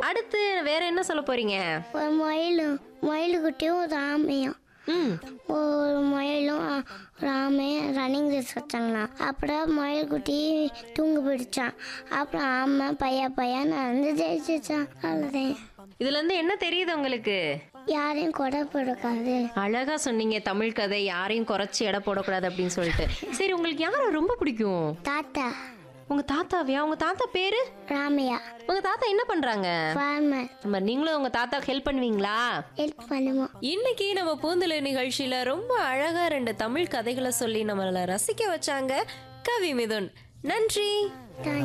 அடுத்து வேற என்ன சொல்ல போறீங்க ஒரு மயிலும் மயிலுக்குட்டியும் ஒரு ஆமையும் ம் ஒரு மயிலும் அ, ஒரு ஆமையும் ரன்னிங் ரேஸ் வச்சாங்கண்ணா அப்புறம் மயில்குட்டி தூங்கு பிடிச்சான் அப்புறம் ஆமை பையா பையா நடந்து ஜெயிச்சிச்சான் அவ்வளோதான் இதுல இருந்து என்ன தெரியுது உங்களுக்கு யாரையும் கொடை போடக்கூடாது அழகா சொன்னீங்க தமிழ் கதை யாரையும் குறைச்சி எடை போடக்கூடாது அப்படின்னு சொல்லிட்டு சரி உங்களுக்கு யாரை ரொம்ப பிடிக்கும் தாத்தா உங்க தாத்தாவியா உங்க தாத்தா பேரு ராமையா உங்க தாத்தா என்ன பண்றாங்க ஃபார்மர் நம்ம நீங்களும் உங்க தாத்தாக்கு ஹெல்ப் பண்ணுவீங்களா ஹெல்ப் பண்ணுவோம் இன்னைக்கு நம்ம பூந்தலை நிகழ்ச்சியில ரொம்ப அழகா ரெண்டு தமிழ் கதைகளை சொல்லி நம்மள ரசிக்க வச்சாங்க கவி மிதுன் நன்றி தேங்க்ஸ்